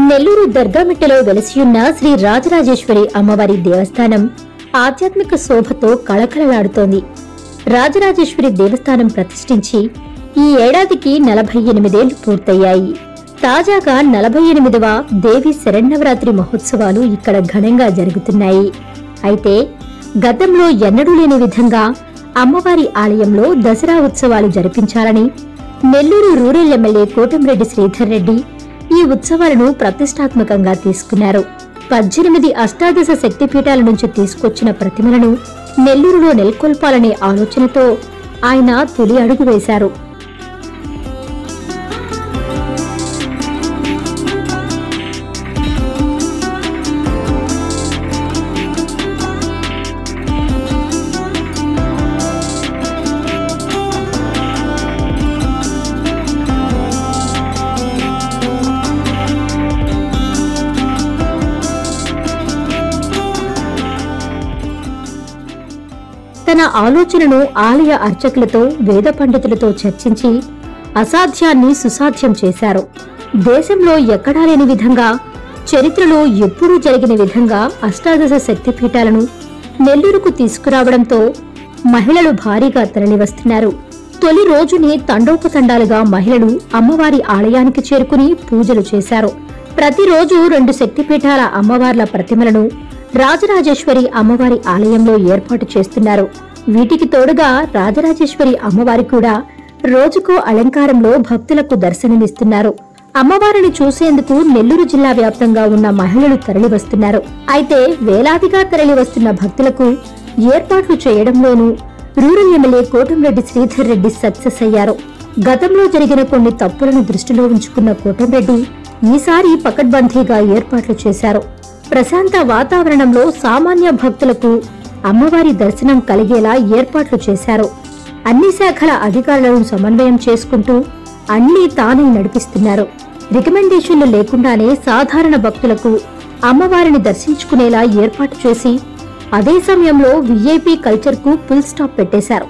నెల్లూరు దర్గామిట్టలో వెలసియున్న శ్రీ రాజరాజేశ్వరి అమ్మవారి దేవస్థానం ఆధ్యాత్మిక శోభతో కళకళలాడుతోంది రాజరాజేశ్వరి దేవస్థానం ప్రతిష్ఠించి ఈ ఏడాదికి నలభై ఎనిమిదేళ్లు పూర్తయ్యాయి తాజాగా నలభై ఎనిమిదవ దేవి శరణవరాత్రి మహోత్సవాలు ఇక్కడ ఘనంగా జరుగుతున్నాయి అయితే గతంలో ఎన్నడూ లేని విధంగా అమ్మవారి ఆలయంలో దసరా ఉత్సవాలు జరిపించాలని నెల్లూరు రూరల్ ఎమ్మెల్యే కోటంరెడ్డి శ్రీధర్ రెడ్డి ఈ ఉత్సవాలను ప్రతిష్టాత్మకంగా తీసుకున్నారు పద్దెనిమిది అష్టాదశ శక్తిపీఠాల నుంచి తీసుకొచ్చిన ప్రతిమలను నెల్లూరులో నెలకొల్పాలనే ఆలోచనతో ఆయన తొలి అడుగు వేశారు తన ఆలోచనను ఆలయ అర్చకులతో వేద పండితులతో చర్చించి అసాధ్యాన్ని సుసాధ్యం చేశారు దేశంలో ఎక్కడా లేని విధంగా చరిత్రలో ఎప్పుడూ జరిగిన విధంగా అష్టాదశ శక్తిపీఠాలను నెల్లూరుకు తీసుకురావడంతో మహిళలు భారీగా తరలివస్తున్నారు తొలి రోజునే తండోపతండాలుగా మహిళలు అమ్మవారి ఆలయానికి చేరుకుని పూజలు చేశారు ప్రతిరోజు రెండు శక్తిపీఠాల అమ్మవార్ల ప్రతిమలను రాజరాజేశ్వరి అమ్మవారి ఆలయంలో ఏర్పాటు చేస్తున్నారు వీటికి తోడుగా రాజరాజేశ్వరి అమ్మవారి కూడా రోజుకో అలంకారంలో భక్తులకు దర్శనమిస్తున్నారు అమ్మవారిని చూసేందుకు నెల్లూరు జిల్లా వ్యాప్తంగా ఉన్న మహిళలు తరలివస్తున్నారు అయితే వేలాదిగా తరలివస్తున్న భక్తులకు ఏర్పాట్లు చేయడంలోనూ rural MLA Kotamreddy Sridhar Reddy success అయ్యారు గతంలో జరిగిన కొన్ని తప్పులను దృష్టిలో ఉంచుకున్న కోటంరెడ్డి ఈసారి పకడ్బందీగా ఏర్పాట్లు చేశారు ప్రశాంత వాతావరణంలో సామాన్య భక్తులకు అమ్మవారి దర్శనం కలిగేలా ఏర్పాట్లు చేశారు అన్ని శాఖల అధికారులను సమన్వయం చేసుకుంటూ అన్నీ తానే నడిపిస్తున్నారు రికమెండేషన్లు లేకుండానే సాధారణ భక్తులకు అమ్మవారిని దర్శించుకునేలా ఏర్పాటు చేసి అదే సమయంలో వీఐపీ కల్చర్కు ఫుల్ స్టాప్ పెట్టేశారు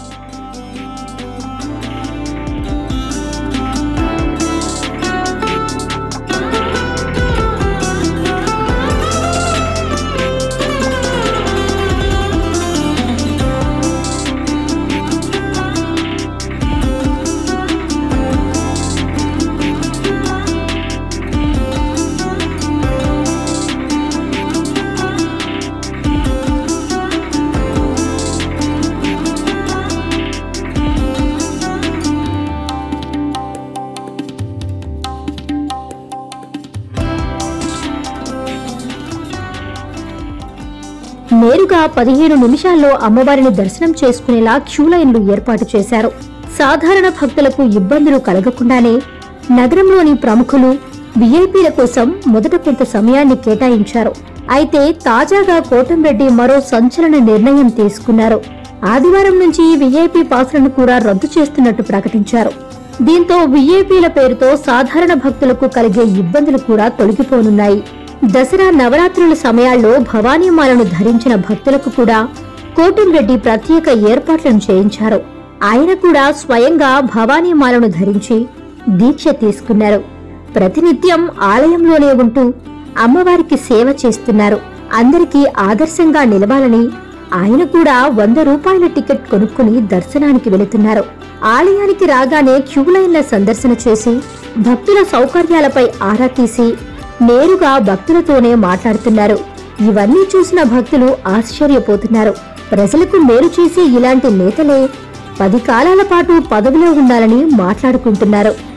నేరుగా పదిహేను నిమిషాల్లో అమ్మవారిని దర్శనం చేసుకునేలా క్యూ లైన్లు ఏర్పాటు చేశారు సాధారణ భక్తులకు ఇబ్బందులు కలగకుండానే నగరంలోని ప్రముఖులు విఐపీల కోసం మొదట కొంత సమయాన్ని కేటాయించారు అయితే తాజాగా కోటంరెడ్డి మరో సంచలన నిర్ణయం తీసుకున్నారు ఆదివారం నుంచి విఐపీ పాసులను కూడా రద్దు చేస్తున్నట్టు ప్రకటించారు దీంతో విఐపీల పేరుతో సాధారణ భక్తులకు కలిగే ఇబ్బందులు కూడా తొలగిపోనున్నాయి దసరా నవరాత్రుల సమయాల్లో భవానీమాలను ధరించిన భక్తులకు కూడా కోటంరెడ్డి ప్రత్యేక ఏర్పాట్లను చేయించారు ఆయన కూడా స్వయంగా భవానీమాలను ధరించి దీక్ష తీసుకున్నారు ప్రతినిత్యం ఆలయంలోనే ఉంటూ అమ్మవారికి సేవ చేస్తున్నారు అందరికీ ఆదర్శంగా నిలవాలని ఆయన కూడా వంద రూపాయల టికెట్ కొనుక్కుని దర్శనానికి వెళుతున్నారు ఆలయానికి రాగానే క్యూ లైన్ల సందర్శన చేసి భక్తుల సౌకర్యాలపై ఆరా తీసి నేరుగా భక్తులతోనే మాట్లాడుతున్నారు ఇవన్నీ చూసిన భక్తులు ఆశ్చర్యపోతున్నారు ప్రజలకు మేలు చేసే ఇలాంటి నేతలే పది కాలాల పాటు పదవిలో ఉండాలని మాట్లాడుకుంటున్నారు